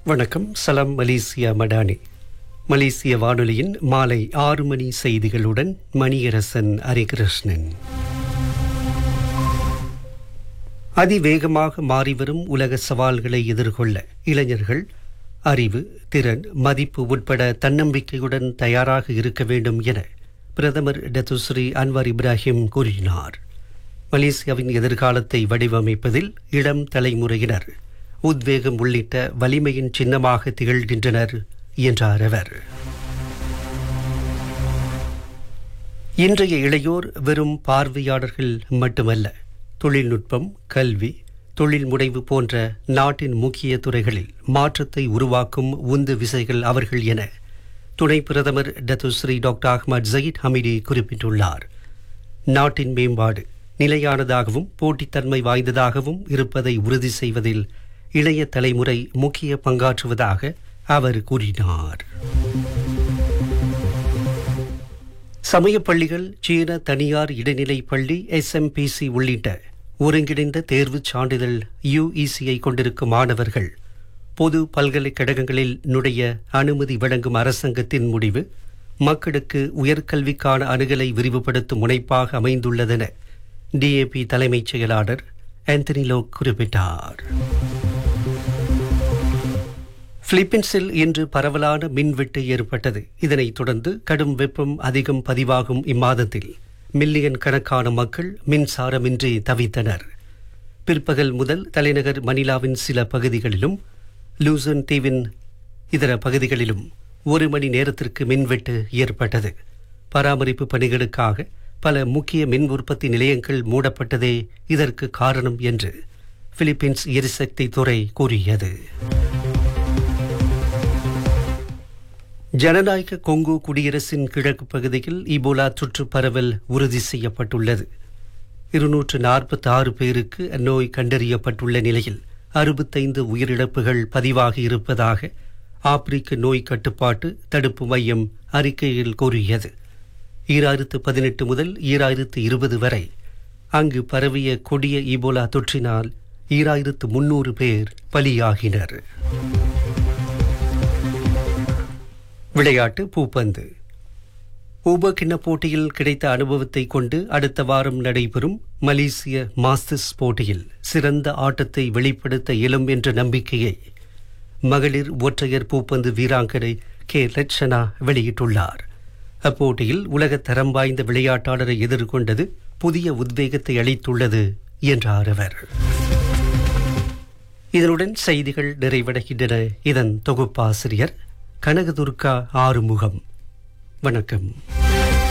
வணக்கம் சலாம் மலேசியா மடானி மலேசிய வானொலியின் மாலை ஆறு மணி செய்திகளுடன் மணியரசன் ஹரிகிருஷ்ணன் அதிவேகமாக மாறிவரும் உலக சவால்களை எதிர்கொள்ள இளைஞர்கள் அறிவு திறன் மதிப்பு உட்பட தன்னம்பிக்கையுடன் தயாராக இருக்க வேண்டும் என பிரதமர் டத்துஸ்ரீ அன்வர் இப்ராஹிம் கூறினார் மலேசியாவின் எதிர்காலத்தை வடிவமைப்பதில் இளம் தலைமுறையினர் உத்வேகம் உள்ளிட்ட வலிமையின் சின்னமாக திகழ்கின்றனர் என்றார் அவர் இன்றைய இளையோர் வெறும் பார்வையாளர்கள் மட்டுமல்ல தொழில்நுட்பம் கல்வி தொழில் முனைவு போன்ற நாட்டின் முக்கிய துறைகளில் மாற்றத்தை உருவாக்கும் உந்து விசைகள் அவர்கள் என துணை பிரதமர் Datuk Seri doctor Ahmad Zahid Hamidi குறிப்பிட்டுள்ளார் நாட்டின் மேம்பாடு நிலையானதாகவும் போட்டித்தன்மை வாய்ந்ததாகவும் இருப்பதை உறுதி செய்வதில் இளைய தலைமுறை முக்கிய பங்காற்றுவதாக அவர் கூறினார் சமய பள்ளிகள் சீன தனியார் இடைநிலை பள்ளி எஸ்எம்பிசி உள்ளிட்ட ஒருங்கிணைந்த தேர்வுச் சான்றிதழ் யுஇசியை கொண்டிருக்கும் மாணவர்கள் பொது பல்கலைக்கழகங்களில் நுழைய அனுமதி வழங்கும் அரசாங்கத்தின் முடிவு மக்களுக்கு உயர்கல்விக்கான அணுகலை விரிவுபடுத்தும் முனைப்பாக அமைந்துள்ளதென டிஏபி தலைமைச் செயலாளர் ஆந்தனி லோக் குறிப்பிட்டார் பிலிப்பீன்ஸில் இன்று பரவலான மின்வெட்டு ஏற்பட்டது இதனைத் தொடர்ந்து கடும் வெப்பம் அதிகம் பதிவாகும் இம்மாதத்தில் மில்லியன் கணக்கான மக்கள் மின்சாரமின்றி தவித்தனர் பிற்பகல் முதல் தலைநகர் மணிலாவின் சில பகுதிகளிலும் லூசன் தீவின் இதர பகுதிகளிலும் ஒரு மணி நேரத்திற்கு மின்வெட்டு ஏற்பட்டது பராமரிப்பு பணிகளுக்காக பல முக்கிய மின் உற்பத்தி நிலையங்கள் மூடப்பட்டதே இதற்கு காரணம் என்று பிலிப்பீன்ஸ் எரிசக்தி துறை கூறியது ஜனநாயக கொங்கு குடியரசின் கிழக்கு பகுதியில் இபோலா தொற்று பரவல் உறுதி செய்யப்பட்டுள்ளது இருநூற்று நாற்பத்தி ஆறு பேருக்கு அந்நோய் கண்டறியப்பட்டுள்ள நிலையில் அறுபத்தைந்து உயிரிழப்புகள் பதிவாகி இருப்பதாக ஆப்பிரிக்க நோய் கட்டுப்பாட்டு தடுப்பு மையம் அறிக்கையில் கூறியது ஈராயிரத்து பதினெட்டு முதல் ஈராயிரத்து இருபது வரை அங்கு பரவிய கொடிய இபோலா தொற்றினால் ஈராயிரத்து முன்னூறு பேர் பலியாகினர் விளையாட்டு பூப்பந்து ஊபகிண்ண போட்டியில் கிடைத்த அனுபவத்தை கொண்டு அடுத்த வாரம் நடைபெறும் மலேசிய மாஸ்டர்ஸ் போட்டியில் சிறந்த ஆட்டத்தை வெளிப்படுத்த இயலும் என்ற நம்பிக்கையை மகளிர் ஒற்றையர் பூப்பந்து வீராங்கனை கே லட்சணா வெளியிட்டுள்ளார் அப்போட்டியில் உலக தரம் வாய்ந்த விளையாட்டாளரை எதிர்கொண்டது புதிய உத்வேகத்தை அளித்துள்ளது என்றார் அவர் இதனுடன் செய்திகள் நிறைவடைகின்றன இதன் தொகுப்பாசிரியர் கனகதுர்கா ஆறுமுகம் வணக்கம்